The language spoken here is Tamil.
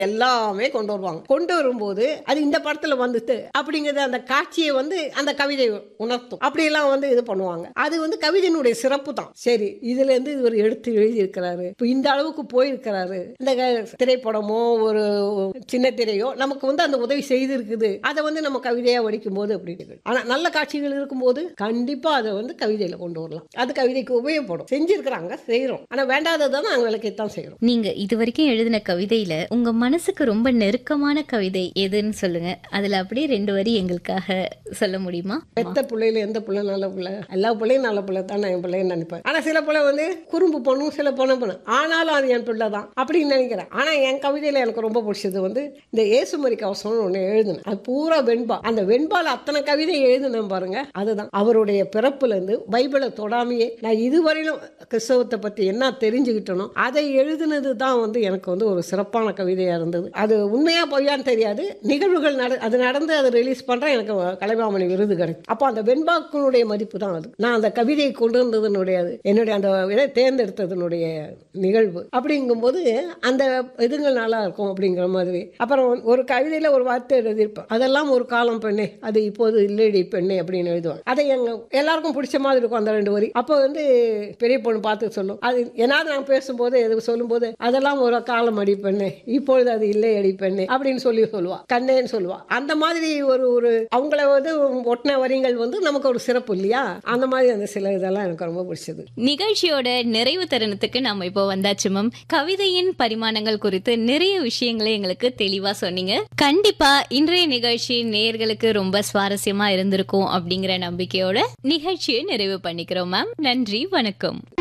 எல்லாமே கொண்டு வருவாங்க கொண்டு வரும்போது அது இந்த படத்துல வந்துட்டு அப்படிங்கிறது அந்த காட்சியை வந்து அந்த கவிதை உணர்த்தும் அப்படியெல்லாம் வந்து இது பண்ணுவாங்க அது வந்து கவிதையினுடைய சிறப்பு தான் சரி இதுல இருந்து இவர் எடுத்து எழுதியிருக்கிறாரு இப்போ இந்த அளவுக்கு போயிருக்கிறாரு இந்த க- திரைப்படமோ ஒரு சின்ன திரையோ நமக்கு வந்து அந்த உதவி செய்திருக்குது அதை வந்து நம்ம கவிதையா வடிக்கும் போது அப்படி இருக்கு ஆனா நல்ல காட்சிகள் இருக்கும்போது கண்டிப்பா அதை வந்து கவிதையில கொண்டு வரலாம் அது கவிதைக்கு உபயோகப்படும் செஞ்சிருக்கிறாங்க செய்யறோம் ஆனா வேண்டாததை நாங்கள் விளக்கத்தான் செய்யறோம் நீங்க இது வரைக்கும் எழுதின கவிதையில உங்க மனசுக்கு ரொம்ப நெருக்கமான கவிதை எதுன்னு சொல்லுங்க அதுல அப்படியே ரெண்டு வரி எங்களுக்காக சொல்ல முடியுமா எத்த பிள்ளையில எந்த பிள்ளை நல்ல பிள்ளை எல்லா பிள்ளையும் நல்ல பிள்ளை தான் நான் என் பிள்ளைன்னு நினைப்பேன் ஆனா சில பிள்ளை வந்து குறும்பு பண்ணும் சில பொண்ணு பண்ணு ஆனாலும் அது என் பிள்ளை தான் அப்படின்னு நினைக்கிறேன் ஆனா என் கவிதையில எனக்கு ரொம்ப பிடிச்சது வந்து இந்த ஏசுமரி கவசம்னு ஒண்ணு எழுதினேன் அது பூரா வெண்பா அந்த வெண்பால அத்தனை கவிதை எழுதினேன் பாருங்க அதுதான் அவருடைய பிறப்புல இருந்து பைபிளை தொடாமையே நான் இதுவரையிலும் கிறிஸ்தவத்தை பத்தி என்ன தெரிஞ்சுக்கிட்டனோ அதை எழுதினது தான் வந்து எனக்கு வந்து ஒரு சிறப்பான கவிதையா இருந்தது அது உண்மையா பொய்யான்னு தெரியாது நிகழ்வுகள் நட அது நடந்து அதை ரிலீஸ் பண்றேன் எனக்கு கலைமாமணி விருது கிடைக்கும் அப்போ அந்த வெண்பாக்கினுடைய மதிப்பு தான் அது நான் அந்த கவிதையை கொண்டு வந்ததுனுடைய அது என்னுடைய அந்த இதை தேர்ந்தெடுத்ததனுடைய நிகழ்வு அப்படிங்கும்போது அந்த இதுங்கள் நல்லா இருக்கும் அப்படிங்கிற மாதிரி அப்புறம் ஒரு கவிதையில ஒரு வார்த்தை எழுதியிருப்பேன் அதெல்லாம் ஒரு காலம் பெண்ணே அது இப்போது இல்லடி பெண்ணே அப்படின்னு எழுதுவாங்க அதை எங்க எல்லாருக்கும் பிடிச்ச மாதிரி இருக்கும் அந்த ரெண்டு வரி அப்போ வந்து பெரிய பொண்ணு பார்த்து சொல்லும் அது ஏதாவது நான் பேசும்போது எது சொல்லும்போது அதெல்லாம் ஒரு காலம் அடி பெண்ணே இப்பொழுது அது இல்லை அடி பெண்ணே அப்படின்னு சொல்லி சொல்லுவா கண்ணேன்னு சொல்லுவா அந்த மாதிரி ஒரு ஒரு அவங்கள வந்து ஒட்டின வரிகள் வந்து நமக்கு ஒரு சிறப்பு இல்லையா அந்த மாதிரி அந்த சில இதெல்லாம் எனக்கு ரொம்ப பிடிச்சது நிகழ்ச்சியோட நிறைவு தருணத்துக்கு நாம இப்போ வந்தாச்சு மேம் கவிதையின் பரிமாணங்கள் குறித்து நிறைய விஷயங்களை எங்களுக்கு தெளிவா சொன்னீங்க கண்டிப்பா இன்றைய நிகழ்ச்சி நேயர்களுக்கு ரொம்ப சுவாரஸ்யமா இருந்திருக்கும் அப்படிங்கிற நம்பிக்கையோட நிகழ்ச்சியை நிறைவு பண்ணிக்கிறோம் மேம் நன்றி வணக்கம்